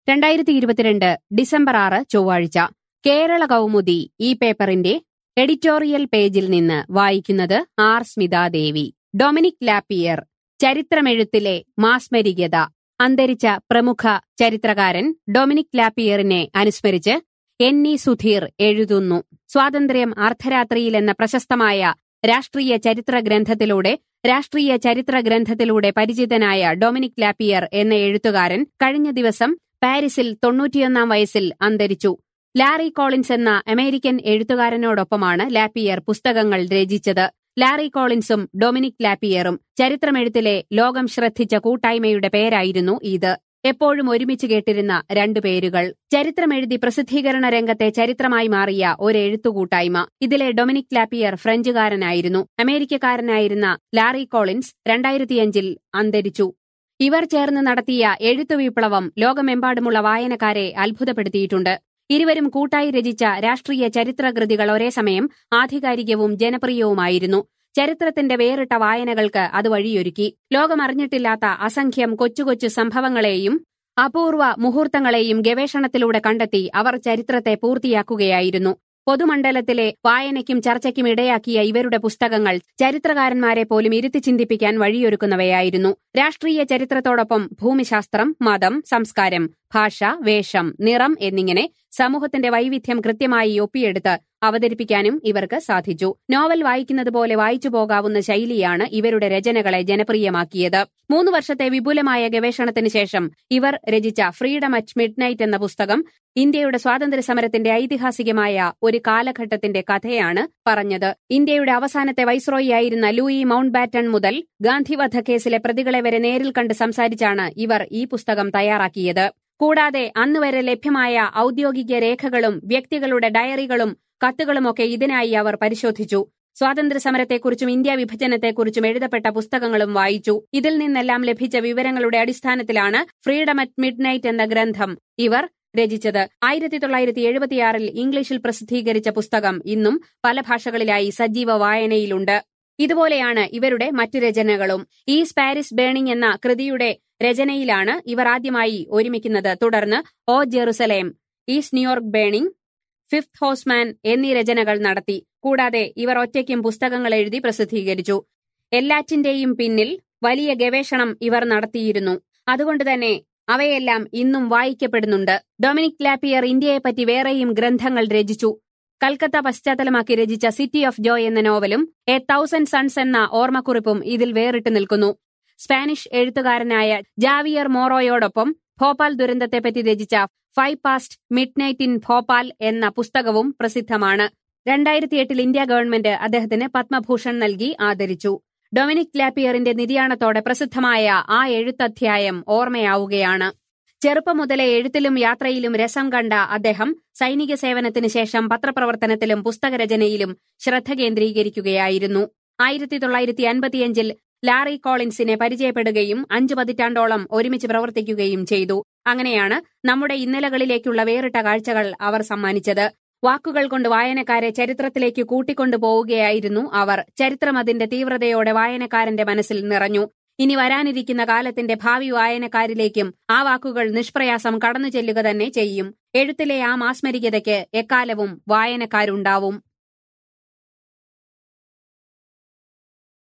രണ്ടായിരത്തി ഇരുപത്തിരണ്ട് ഡിസംബർ ആറ് ചൊവ്വാഴ്ച കേരള കൗമുദി ഈ പേപ്പറിന്റെ എഡിറ്റോറിയൽ പേജിൽ നിന്ന് വായിക്കുന്നത് ആർ സ്മിതാദേവി ഡൊമിനിക് ലാപ്പിയർ ചരിത്രമെഴുത്തിലെ മാസ്മരികത അന്തരിച്ച പ്രമുഖ ചരിത്രകാരൻ ഡൊമിനിക് ലാപ്പിയറിനെ അനുസ്മരിച്ച് എൻ ഇ സുധീർ എഴുതുന്നു സ്വാതന്ത്ര്യം അർദ്ധരാത്രിയിൽ എന്ന പ്രശസ്തമായ രാഷ്ട്രീയ ചരിത്ര ഗ്രന്ഥത്തിലൂടെ രാഷ്ട്രീയ ചരിത്ര ഗ്രന്ഥത്തിലൂടെ പരിചിതനായ ഡൊമിനിക് ലാപ്പിയർ എന്ന എഴുത്തുകാരൻ കഴിഞ്ഞ ദിവസം പാരീസിൽ തൊണ്ണൂറ്റിയൊന്നാം വയസ്സിൽ അന്തരിച്ചു ലാറി കോളിൻസ് എന്ന അമേരിക്കൻ എഴുത്തുകാരനോടൊപ്പമാണ് ലാപ്പിയർ പുസ്തകങ്ങൾ രചിച്ചത് ലാറി കോളിൻസും ഡൊമിനിക് ലാപ്പിയറും ചരിത്രമെഴുത്തിലെ ലോകം ശ്രദ്ധിച്ച കൂട്ടായ്മയുടെ പേരായിരുന്നു ഇത് എപ്പോഴും ഒരുമിച്ച് കേട്ടിരുന്ന രണ്ടു പേരുകൾ ചരിത്രമെഴുതി പ്രസിദ്ധീകരണ രംഗത്തെ ചരിത്രമായി മാറിയ ഒരു എഴുത്തുകൂട്ടായ്മ ഇതിലെ ഡൊമിനിക് ലാപ്പിയർ ഫ്രഞ്ചുകാരനായിരുന്നു അമേരിക്കക്കാരനായിരുന്ന ലാറി കോളിൻസ് രണ്ടായിരത്തിയഞ്ചിൽ അന്തരിച്ചു ഇവർ ചേർന്ന് നടത്തിയ എഴുത്തു വിപ്ലവം ലോകമെമ്പാടുമുള്ള വായനക്കാരെ അത്ഭുതപ്പെടുത്തിയിട്ടുണ്ട് ഇരുവരും കൂട്ടായി രചിച്ച രാഷ്ട്രീയ ചരിത്രകൃതികൾ ഒരേ സമയം ആധികാരികവും ജനപ്രിയവുമായിരുന്നു ചരിത്രത്തിന്റെ വേറിട്ട വായനകൾക്ക് അത് വഴിയൊരുക്കി ലോകമറിഞ്ഞിട്ടില്ലാത്ത അസംഖ്യം കൊച്ചു കൊച്ചു സംഭവങ്ങളെയും അപൂർവ മുഹൂർത്തങ്ങളെയും ഗവേഷണത്തിലൂടെ കണ്ടെത്തി അവർ ചരിത്രത്തെ പൂർത്തിയാക്കുകയായിരുന്നു പൊതുമണ്ഡലത്തിലെ വായനയ്ക്കും ചർച്ചയ്ക്കും ഇടയാക്കിയ ഇവരുടെ പുസ്തകങ്ങൾ ചരിത്രകാരന്മാരെ പോലും ഇരുത്തി ചിന്തിപ്പിക്കാൻ വഴിയൊരുക്കുന്നവയായിരുന്നു രാഷ്ട്രീയ ചരിത്രത്തോടൊപ്പം ഭൂമിശാസ്ത്രം മതം സംസ്കാരം ഭാഷ വേഷം നിറം എന്നിങ്ങനെ സമൂഹത്തിന്റെ വൈവിധ്യം കൃത്യമായി ഒപ്പിയെടുത്ത് അവതരിപ്പിക്കാനും ഇവർക്ക് സാധിച്ചു നോവൽ വായിക്കുന്നത് പോലെ വായിച്ചു പോകാവുന്ന ശൈലിയാണ് ഇവരുടെ രചനകളെ ജനപ്രിയമാക്കിയത് മൂന്ന് വർഷത്തെ വിപുലമായ ഗവേഷണത്തിന് ശേഷം ഇവർ രചിച്ച ഫ്രീഡം അറ്റ് മിഡ് നൈറ്റ് എന്ന പുസ്തകം ഇന്ത്യയുടെ സ്വാതന്ത്ര്യ സമരത്തിന്റെ ഐതിഹാസികമായ ഒരു കാലഘട്ടത്തിന്റെ കഥയാണ് പറഞ്ഞത് ഇന്ത്യയുടെ അവസാനത്തെ വൈസ്രോയിയായിരുന്ന ലൂയി മൌണ്ട് ബാറ്റൺ മുതൽ ഗാന്ധി വധക്കേസിലെ പ്രതികളെ വരെ നേരിൽ കണ്ട് സംസാരിച്ചാണ് ഇവർ ഈ പുസ്തകം തയ്യാറാക്കിയത് കൂടാതെ അന്ന് വരെ ലഭ്യമായ ഔദ്യോഗിക രേഖകളും വ്യക്തികളുടെ ഡയറികളും കത്തുകളുമൊക്കെ ഇതിനായി അവർ പരിശോധിച്ചു സ്വാതന്ത്ര്യ സമരത്തെക്കുറിച്ചും ഇന്ത്യ വിഭജനത്തെക്കുറിച്ചും എഴുതപ്പെട്ട പുസ്തകങ്ങളും വായിച്ചു ഇതിൽ നിന്നെല്ലാം ലഭിച്ച വിവരങ്ങളുടെ അടിസ്ഥാനത്തിലാണ് ഫ്രീഡം അറ്റ് മിഡ് നൈറ്റ് എന്ന ഗ്രന്ഥം ഇവർ രചിച്ചത് ആയിരത്തി തൊള്ളായിരത്തി എഴുപത്തിയാറിൽ ഇംഗ്ലീഷിൽ പ്രസിദ്ധീകരിച്ച പുസ്തകം ഇന്നും പല ഭാഷകളിലായി സജീവ വായനയിലുണ്ട് ഇതുപോലെയാണ് ഇവരുടെ മറ്റു രചനകളും ഈസ് പാരിസ് ബേണിംഗ് എന്ന കൃതിയുടെ രചനയിലാണ് ഇവർ ആദ്യമായി ഒരുമിക്കുന്നത് തുടർന്ന് O Jerusalem is New York burning fifth horseman എന്നീ രചനകൾ നടത്തി കൂടാതെ ഇവർ ഒറ്റയ്ക്കും പുസ്തകങ്ങൾ എഴുതി പ്രസിദ്ധീകരിച്ചു എല്ലാറ്റിന്റെയും പിന്നിൽ വലിയ ഗവേഷണം ഇവർ നടത്തിയിരുന്നു അതുകൊണ്ടുതന്നെ അവയെല്ലാം ഇന്നും വായിക്കപ്പെടുന്നുണ്ട് ഡൊമിനിക് ലാപ്പിയർ ഇന്ത്യയെപ്പറ്റി വേറെയും ഗ്രന്ഥങ്ങൾ രചിച്ചു കൽക്കത്ത പശ്ചാത്തലമാക്കി രചിച്ച സിറ്റി ഓഫ് ജോയ് എന്ന നോവലും എ തൗസൻഡ് സൺസ് എന്ന ഓർമ്മക്കുറിപ്പും ഇതിൽ വേറിട്ട് നിൽക്കുന്നു സ്പാനിഷ് എഴുത്തുകാരനായ ജാവിയർ മോറോയോടൊപ്പം ഭോപ്പാൽ ദുരന്തത്തെപ്പറ്റി രചിച്ച five past midnight in Bhopal എന്ന പുസ്തകവും പ്രസിദ്ധമാണ് രണ്ടായിരത്തി എട്ടിൽ ഇന്ത്യ ഗവൺമെന്റ് അദ്ദേഹത്തിന് പത്മഭൂഷൺ നൽകി ആദരിച്ചു ഡൊമിനിക് ലാപ്പിയറിന്റെ നിര്യാണത്തോടെ പ്രസിദ്ധമായ ആ എഴുത്തധ്യായം ഓർമ്മയാവുകയാണ് ചെറുപ്പം മുതലേ എഴുത്തിലും യാത്രയിലും രസം കണ്ട അദ്ദേഹം സൈനിക സേവനത്തിന് ശേഷം പത്രപ്രവർത്തനത്തിലും പുസ്തകരചനയിലും ശ്രദ്ധ കേന്ദ്രീകരിക്കുകയായിരുന്നു ആയിരത്തി തൊള്ളായിരത്തി അൻപത്തിയഞ്ചിൽ ലാറി കോളിൻസിനെ പരിചയപ്പെടുകയും അഞ്ചു പതിറ്റാണ്ടോളം ഒരുമിച്ച് പ്രവർത്തിക്കുകയും ചെയ്തു അങ്ങനെയാണ് നമ്മുടെ ഇന്നലകളിലേക്കുള്ള വേറിട്ട കാഴ്ചകൾ അവർ സമ്മാനിച്ചത് വാക്കുകൾ കൊണ്ട് വായനക്കാരെ ചരിത്രത്തിലേക്ക് കൂട്ടിക്കൊണ്ടുപോവുകയായിരുന്നു അവർ ചരിത്രം അതിന്റെ തീവ്രതയോടെ വായനക്കാരന്റെ മനസ്സിൽ നിറഞ്ഞു ഇനി വരാനിരിക്കുന്ന കാലത്തിന്റെ ഭാവി വായനക്കാരിലേക്കും ആ വാക്കുകൾ നിഷ്പ്രയാസം കടന്നു ചെല്ലുക തന്നെ ചെയ്യും എഴുത്തിലെ ആ മാസ്മരികതയ്ക്ക് എക്കാലവും വായനക്കാരുണ്ടാവും